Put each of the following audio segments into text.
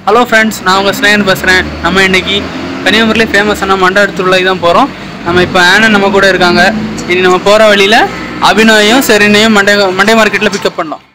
hello friends நான் உங்கள் ஸ்னேகன் பேசுகிறேன் நம்ம இன்னைக்கு கன்னியாகுமரியிலே ஃபேமஸான மண்டாடு திருவிழாக்கு தான் போகிறோம் நம்ம இப்போ ஆனன் நம்ம கூட இருக்காங்க இனி நம்ம போகிற வழியில் அபிநவையும் செரினையும் மண்டே மண்டே மார்க்கெட்டில் பிக்கப் பண்ணோம்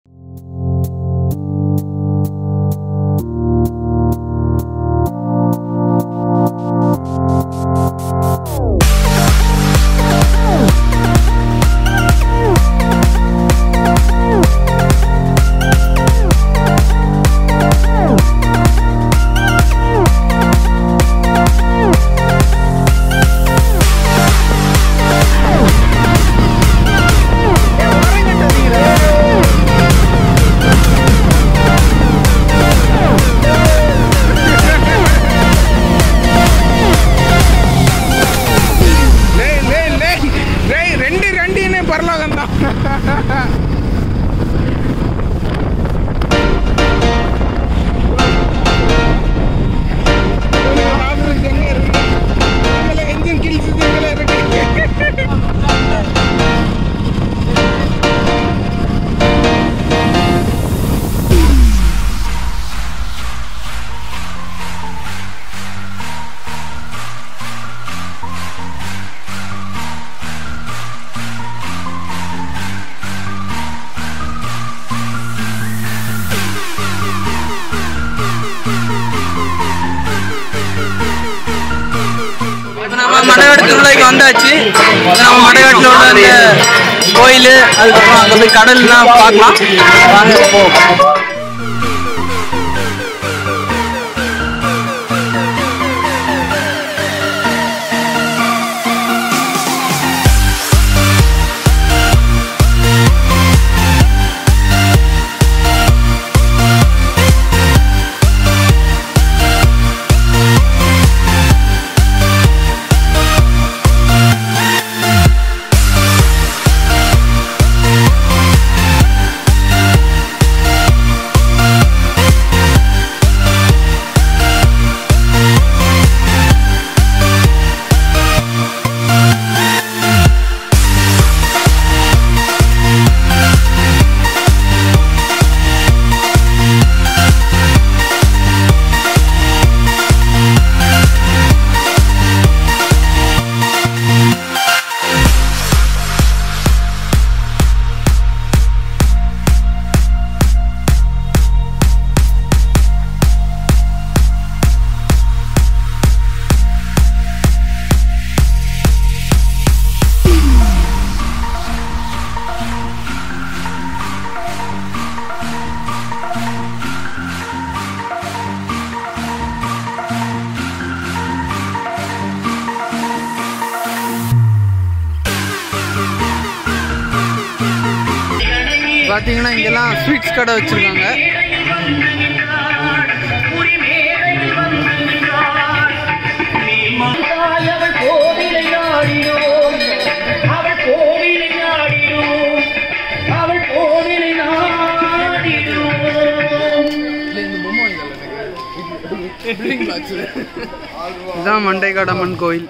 లే లే లే రే రెండు రండినే పర్లోకందా என்ஜின் கிழிச்சு இருக்கு இப்போ நம்ம மண்டகாடு திருவிழாக்கு வந்தாச்சு இப்போ நம்ம மண்டகாட்டில் உள்ள அந்த கோயில் அதுக்கப்புறம் அங்கே போய் கடல்லாம் பார்க்கலாம் வாங்க போவோம் பார்த்தீங்கன்னா இங்கெல்லாம் ஸ்வீட்ஸ் கடை வச்சுருக்காங்க அவள் கோவிலை நாடினோம் அவள் கோவிலை நாடினோம் அவள் கோவிலை நாடினோம் இதுதான் மண்டைக்காடம்மன் கோயில்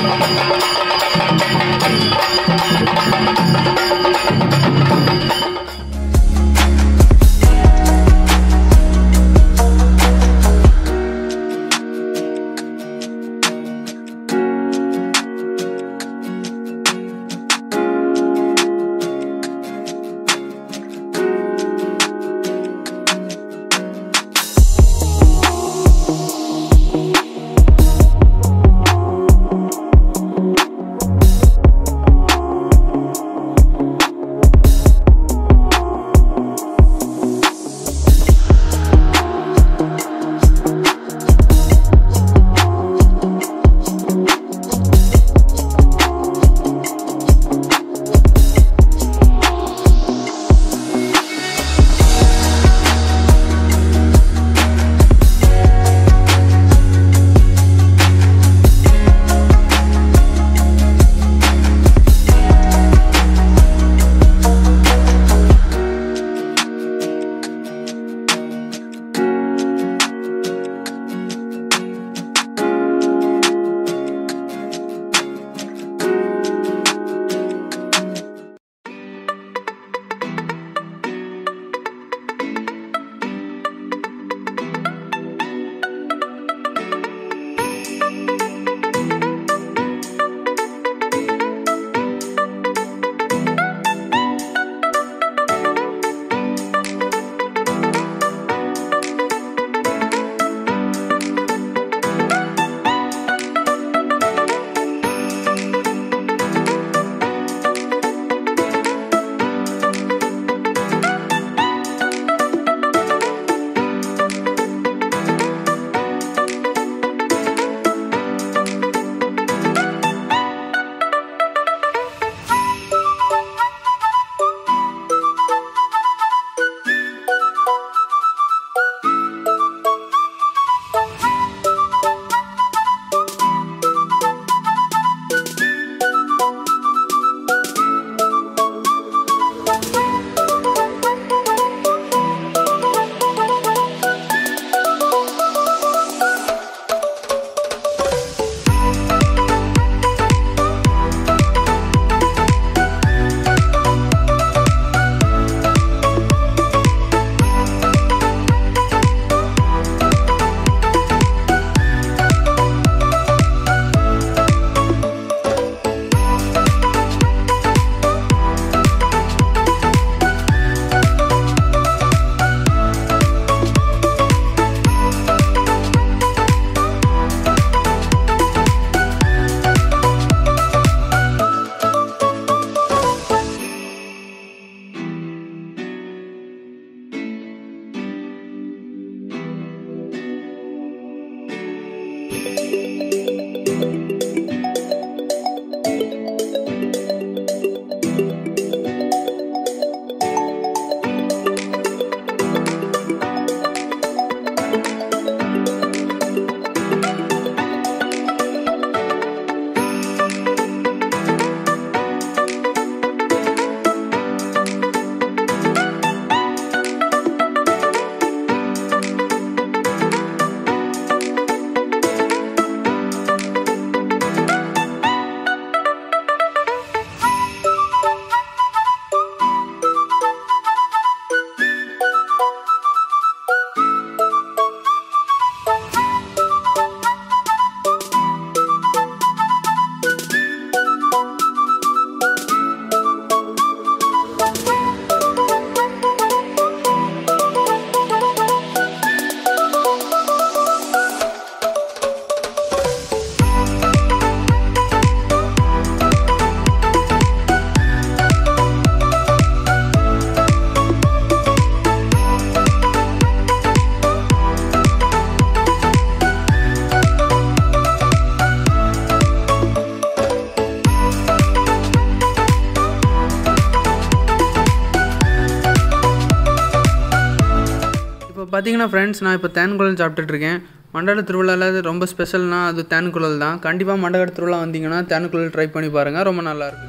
பார்த்தீங்கன்னா ஃப்ரெண்ட்ஸ் நான் இப்போ தேன்குழல் சாப்பிட்டுட்டு இருக்கேன் மண்டல திருவிழாவில் அது ரொம்ப ஸ்பெஷல்னா அது தேன்குழல் தான் கண்டிப்பாக மண்டகட திருவிழா வந்தீங்கன்னா தேன்குழல் ட்ரை பண்ணி பாருங்கள் ரொம்ப நல்லாயிருக்கும்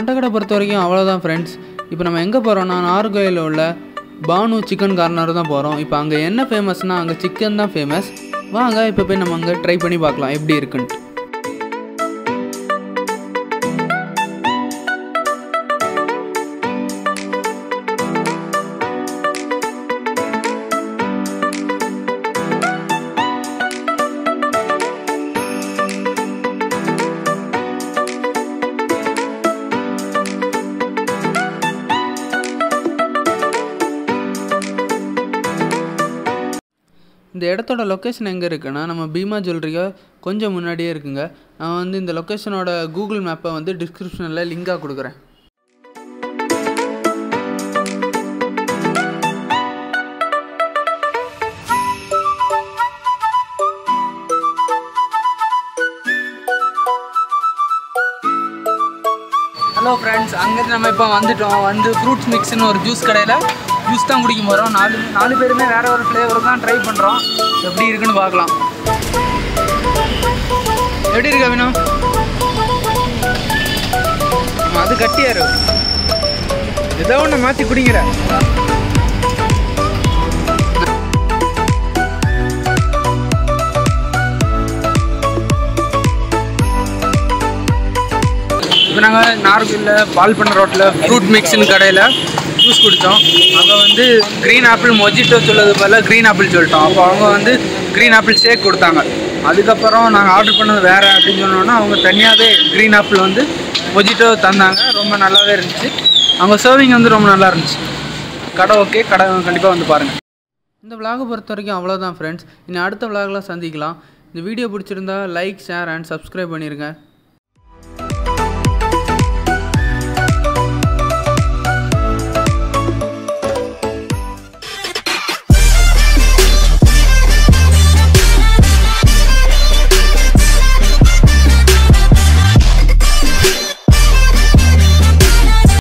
மண்டக்கடை பொறுத்த வரைக்கும் அவ்வளோதான் ஃப்ரெண்ட்ஸ் இப்போ நம்ம எங்கே போகிறோம்னா நார்கோயில் உள்ள பானு சிக்கன் கார்னர் தான் போகிறோம் இப்போ அங்கே என்ன ஃபேமஸ்னால் அங்கே சிக்கன் தான் ஃபேமஸ் வாங்க இப்போ போய் நம்ம அங்கே ட்ரை பண்ணி பார்க்கலாம் எப்படி இருக்குன்ட்டு இந்த இடத்தோட லொக்கேஷன் எங்கே இருக்குன்னா நம்ம பீமா ஜுவல்லரியா கொஞ்சம் முன்னாடியே இருக்குங்க நான் வந்து இந்த லொக்கேஷனோட கூகுள் மேப்பை வந்து டிஸ்கிரிப்ஷனில் லிங்காக கொடுக்குறேன் ஹலோ ஃப்ரெண்ட்ஸ் அங்கேருந்து நம்ம இப்போ வந்துட்டோம் வந்து ஃப்ரூட்ஸ் மிக்ஸ்னு ஒரு ஜூஸ் கடையில் ஜூஸ் தான் குடிக்க போகிறோம் நாலு நாலு பேருமே வேற ஒரு ஃப்ளேவர் தான் ட்ரை பண்ணுறோம் எப்படி இருக்குன்னு பார்க்கலாம் எப்படி இருக்கு அபினோ ஆமா, அது கட்டியாரு ஏதோ ஒன்று மாற்றி குடிங்கிற இப்போ நாங்கள் நார்கோயிலில் பால் பண்ண ரோட்டில் ஃப்ரூட் மிக்ஸ்னு கடையில் ஜூஸ் குடித்தோம் அங்கே வந்து க்ரீன் ஆப்பிள் மொஜிட்டோ சொல்லது போல க்ரீன் ஆப்பிள் சொல்லிட்டோம் அப்போ அவங்க வந்து க்ரீன் ஆப்பிள் ஷேக் கொடுத்தாங்க அதுக்கப்புறம் நாங்கள் ஆர்டர் பண்ணது வேறு அப்படின்னு சொன்னோன்னா அவங்க தனியாகவே க்ரீன் ஆப்பிள் வந்து மொஜிட்டோ தந்தாங்க ரொம்ப நல்லாவே இருந்துச்சு அவங்க சர்விங் வந்து ரொம்ப நல்லா இருந்துச்சு கடை ஓகே கடை கண்டிப்பாக வந்து பாருங்கள் இந்த விலாகை பொறுத்த வரைக்கும் அவ்வளோதான் ஃப்ரெண்ட்ஸ் இனி அடுத்த விலாகில் சந்திக்கலாம் இந்த வீடியோ பிடிச்சிருந்தா லைக் ஷேர் அண்ட் சப்ஸ்கிரைப் பண்ணிடுங்க